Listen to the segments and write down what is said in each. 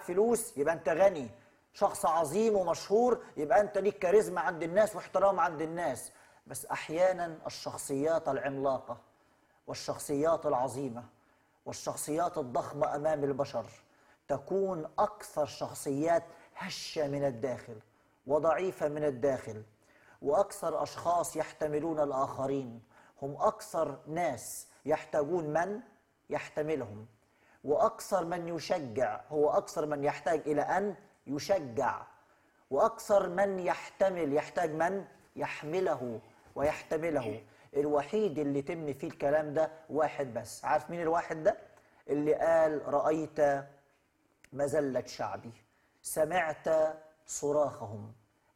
فلوس يبقى انت غني شخص عظيم ومشهور يبقى انت ليك كاريزما عند الناس واحترام عند الناس بس احيانا الشخصيات العملاقه والشخصيات العظيمه والشخصيات الضخمه امام البشر تكون اكثر شخصيات هشه من الداخل وضعيفه من الداخل واكثر اشخاص يحتملون الاخرين هم اكثر ناس يحتاجون من يحتملهم واكثر من يشجع هو اكثر من يحتاج الى ان يشجع واكثر من يحتمل يحتاج من يحمله ويحتمله الوحيد اللي تم فيه الكلام ده واحد بس عارف مين الواحد ده اللي قال رايت مذله شعبي سمعت صراخهم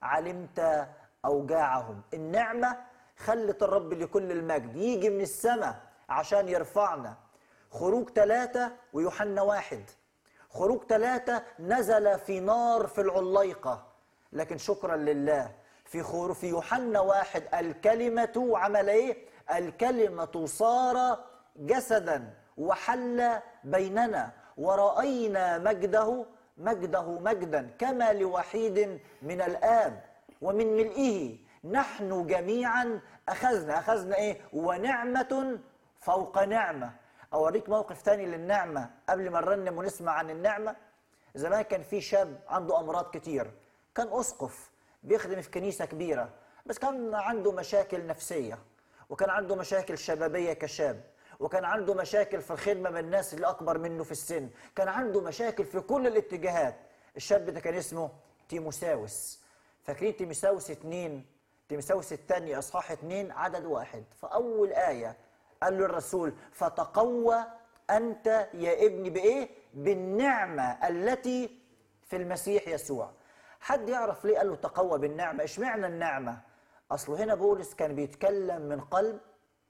علمت اوجاعهم النعمه خلت الرب لكل المجد يجي من السماء عشان يرفعنا خروج ثلاثة ويوحنا واحد خروج ثلاثة نزل في نار في العليقة لكن شكرا لله في خروج في يوحنا واحد الكلمة عمل ايه؟ الكلمة صار جسدا وحل بيننا ورأينا مجده مجده مجدا كما لوحيد من الآب ومن ملئه نحن جميعا أخذنا أخذنا إيه ونعمة فوق نعمة أوريك موقف تاني للنعمة قبل ما نرنم ونسمع عن النعمة زمان كان في شاب عنده أمراض كتير كان أسقف بيخدم في كنيسة كبيرة بس كان عنده مشاكل نفسية وكان عنده مشاكل شبابية كشاب وكان عنده مشاكل في الخدمة من الناس اللي أكبر منه في السن كان عنده مشاكل في كل الاتجاهات الشاب ده كان اسمه تيموساوس فاكرين تيموساوس اتنين تيموساوس الثاني اصحاح اتنين عدد واحد فاول ايه قال له الرسول فتقوى انت يا ابني بايه بالنعمه التي في المسيح يسوع حد يعرف ليه قال له تقوى بالنعمه اشمعنى النعمه اصله هنا بولس كان بيتكلم من قلب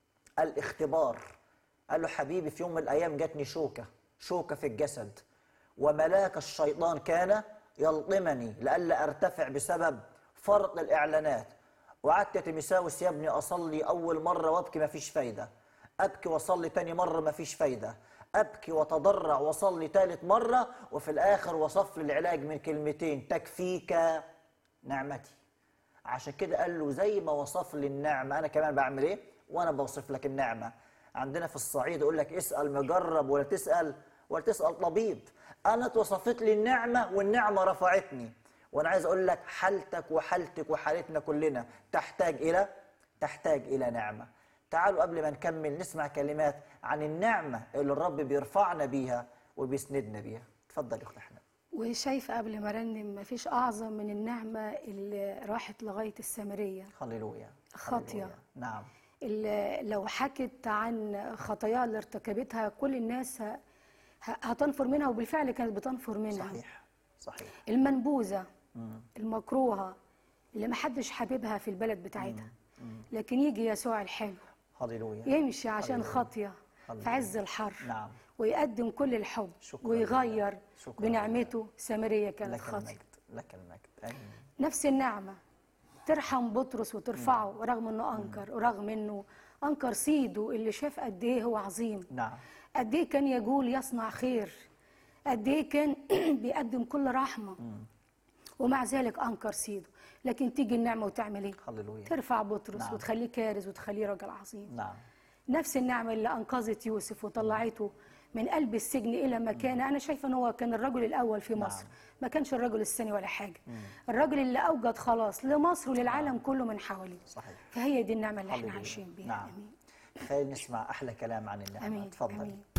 الاختبار قال له حبيبي في يوم من الايام جاتني شوكه شوكه في الجسد وملاك الشيطان كان يلطمني لئلا ارتفع بسبب فرط الاعلانات وقعدت يا تيمساوس يا ابني اصلي اول مره وابكي ما فيش فايده ابكي واصلي تاني مره ما فيش فايده ابكي واتضرع واصلي تالت مره وفي الاخر وصف لي العلاج من كلمتين تكفيك نعمتي عشان كده قال له زي ما وصف لي النعمه انا كمان بعمل ايه وانا بوصف لك النعمه عندنا في الصعيد يقول لك اسال مجرب ولا تسال ولا تسال طبيب انا اتوصفت لي النعمه والنعمه رفعتني وانا عايز اقول لك حالتك وحالتك وحالتنا كلنا تحتاج الى تحتاج الى نعمه تعالوا قبل ما نكمل نسمع كلمات عن النعمه اللي الرب بيرفعنا بيها وبيسندنا بيها اتفضل يا اخت احمد وشايفه قبل ما رنم مفيش اعظم من النعمه اللي راحت لغايه السامريه هللويا خاطية. هللويا. نعم اللي لو حكت عن خطاياها اللي ارتكبتها كل الناس ه- ه- هتنفر منها وبالفعل كانت بتنفر منها صحيح صحيح المنبوذه المكروهه اللي محدش حاببها في البلد بتاعتها لكن يجي يسوع الحلو هللويا يمشي عشان هللويا. خاطيه هللويا. في عز الحر نعم. ويقدم كل الحب شكراً ويغير لله. شكراً بنعمته سامريه كانت لك خاطيه المجد لك المجد امين نفس النعمة ترحم بطرس وترفعه رغم انه انكر ورغم انه انكر سيده اللي شاف قد ايه هو عظيم نعم قد ايه كان يقول يصنع خير قد ايه كان بيقدم كل رحمة ومع ذلك انكر سيده لكن تيجي النعمة وتعمل ايه هللويا ترفع بطرس نعم. وتخليه كارز وتخليه راجل عظيم نعم نفس النعمة اللي أنقذت يوسف وطلعته من قلب السجن إلى مكان أنا شايفة أن هو كان الرجل الأول في مصر نعم. ما كانش الرجل الثاني ولا حاجة الرجل اللي أوجد خلاص لمصر وللعالم كله من حواليه صحيح فهي دي النعمة اللي احنا هللويا. عايشين بيها نعم آمين خلينا نسمع احلى كلام عن النعمه آمين اتفضل آمين